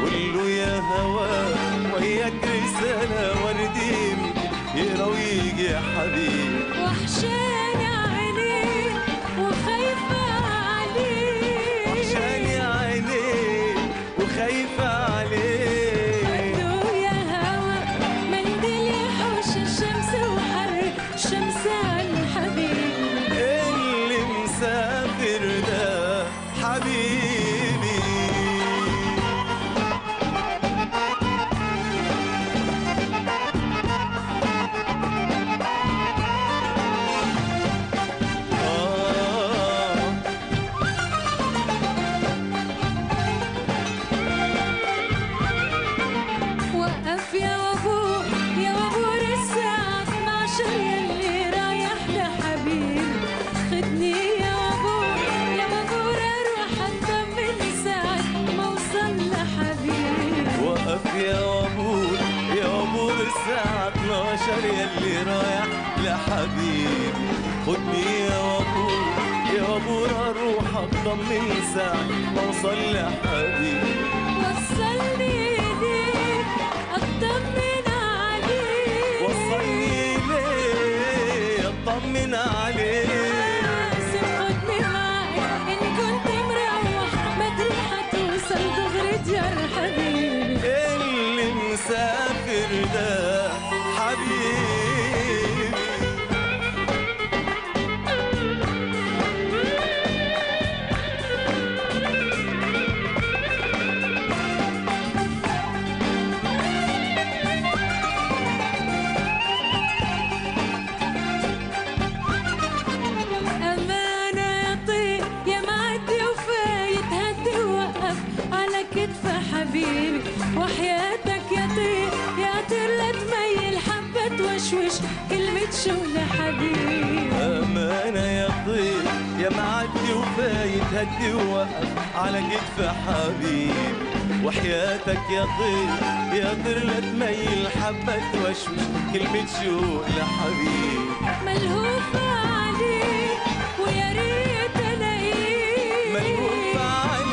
قول له يا هوا وياك رسالة وردي يمكن يقرا ويجي يا حبيبي وحشاني عينيك وخايفة عليك وحشاني عينيك وخايفة عليك له يا هوا منديل يحوش الشمس وحر الشمس على الحبيب اللي مسافر ده حبيبي آه وقف يا وابور يا وابور الساعة 12 يلي رايح لحبيب خدني يا وابور يا وابور اروح اطمن ساعة ما اوصل لحبيب وقف يا وابور يا وابور الساعة 12 يلي رايح لحبيبي خدني يا وابور يا وابور اروح اطمن ساعة ما اوصل لحبيبي وصلني ليك اطمن عليك وصلني ليه اطمن عليك لازم خدني معاك ان كنت مروح بدري حتوصل دغري ديار حبيبي اللي مسافر ده حبيبي أمانة يا طير يا معدي وفايت هدي ووقف على كتف حبيبي وحياتك يا طير يا طير لا تميل حبة توشوش كلمة شو لحبيبي أمانة يا طير يا معدي وفايت هدي ووقف على كتف حبيبي وحياتك يا طير يا طير لا تميل حبة توشوش كلمة شوق لحبيبي ملهوفة عليك ويا ريت ألاقيك ملهوف